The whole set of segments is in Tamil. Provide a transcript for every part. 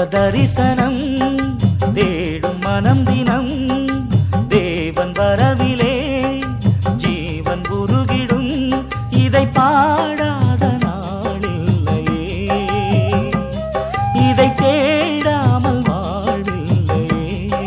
தரிசனம் தேடும் மனம் தினம் தேவன் வரவிலே ஜீவன் உருகிடும் இதை பாடாத நாளில்லையே இதை தேடாமல் வாழ்வில்லையே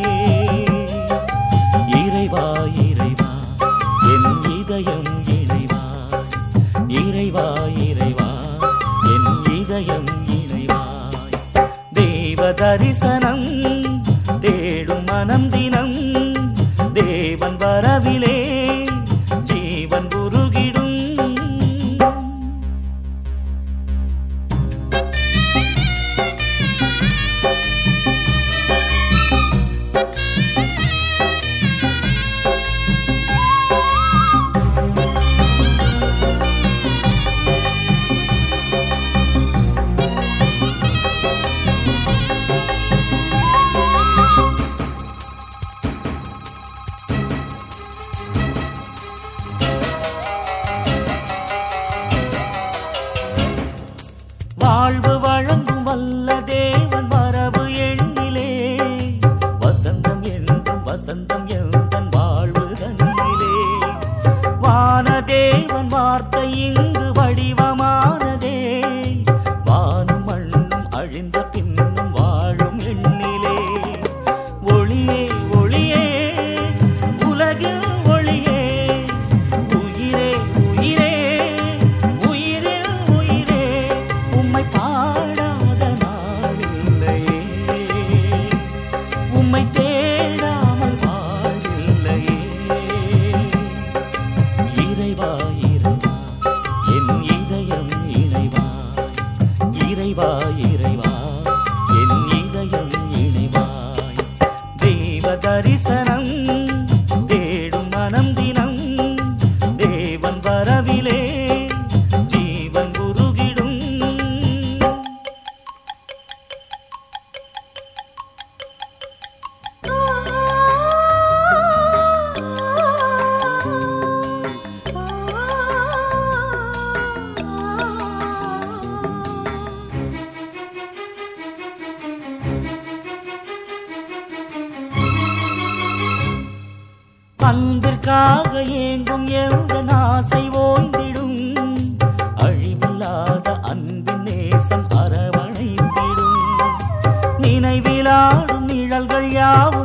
இறைவா இறைவா என் இதயம் இறைவா இறைவா இறைவா என் இதயம் இறைவாய் தேவ தரிசனம் தேடும் மனம் தினம் தேவன் வரவிலே ஜீவன் உருகிடும் வாழ்வு வழங்கும் வல்ல தேவன் மரபு எண்ணிலே வசந்தம் என்றும் வசந்தம் எந்தன் வாழ்வு தன்னிலே வான தேவன் வார்த்தை இங்கு வடிவமானதே வானும் மண்ணும் அழிந்த பின்னும் வாழும் எண்ணிலே ஒளியே ஒளியே உலகில் ஒளியே உயிரே உயிரே உயிரில் உயிரே உம்மை பாடாத நாளில்லையே உம்மை தேடாமல் வாழ்வில்லையே இறைவா இறைவா என் இதயம் இறைவா இறைவா இறைவா என் இதயம் இணைவாய் தேவ தரிசனம் தேடும் மனம் தினம் தேவன் வரவிலே ஜீவன் உருகிடும் அன்பிற்காக ஏங்கும் எந்த ஆசை ஓய்ந்திடும் அழிவில்லாத அன்பின் நேசம் அரவணைத்திடும் நினைவிலாடும் நிழல்கள் யாவும்